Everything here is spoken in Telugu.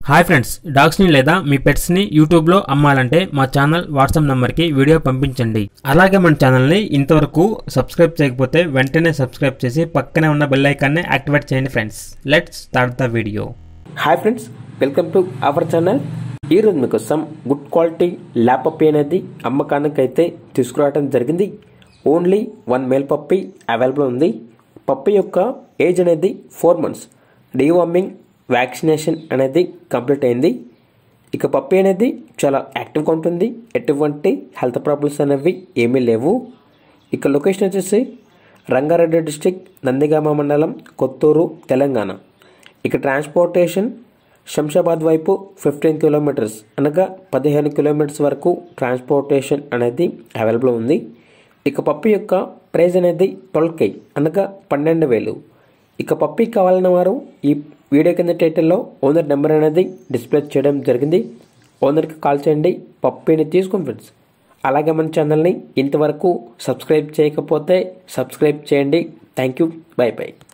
హాయ్ ఫ్రెండ్స్ డాగ్స్ని లేదా మీ పెట్స్ని యూట్యూబ్లో అమ్మాలంటే మా ఛానల్ వాట్సాప్ నెంబర్కి వీడియో పంపించండి అలాగే మన ఛానల్ని ఇంతవరకు సబ్స్క్రైబ్ చేయకపోతే వెంటనే సబ్స్క్రైబ్ చేసి పక్కనే ఉన్న బెల్ ఐకాన్ని యాక్టివేట్ చేయండి friends let's start the video hi friends welcome to our channel ఈరోజు మీకోసం గుడ్ క్వాలిటీ ల్యాప్ పప్పి అనేది అమ్మకానికి అయితే తీసుకురావడం జరిగింది only one male puppy available ఉంది పప్పి యొక్క ఏజ్ అనేది ఫోర్ మంత్స్ డీవార్మింగ్ వ్యాక్సినేషన్ అనేది కంప్లీట్ అయింది ఇక పప్పి అనేది చాలా యాక్టివ్గా ఉంటుంది ఎటువంటి హెల్త్ ప్రాబ్లమ్స్ అనేవి ఏమీ లేవు ఇక లొకేషన్ వచ్చేసి రంగారెడ్డి డిస్టిక్ నందిగామ మండలం కొత్తూరు తెలంగాణ ఇక ట్రాన్స్పోర్టేషన్ శంషాబాద్ వైపు ఫిఫ్టీన్ కిలోమీటర్స్ అనగా పదిహేను కిలోమీటర్స్ వరకు ట్రాన్స్పోర్టేషన్ అనేది అవైలబుల్ ఉంది ఇక పప్పి యొక్క ప్రైస్ అనేది ట్వెల్వ్ కే అనగా పన్నెండు వేలు ఇక పప్పి కావాలన్న వారు ఈ వీడియో కింద టైటిల్లో ఓనర్ నెంబర్ అనేది డిస్ప్లే చేయడం జరిగింది ఓనర్కి కాల్ చేయండి పప్పిని తీసుకుని ఫ్రెండ్స్ అలాగే మన ఛానల్ని ఇంతవరకు సబ్స్క్రైబ్ చేయకపోతే సబ్స్క్రైబ్ చేయండి థ్యాంక్ యూ బై బై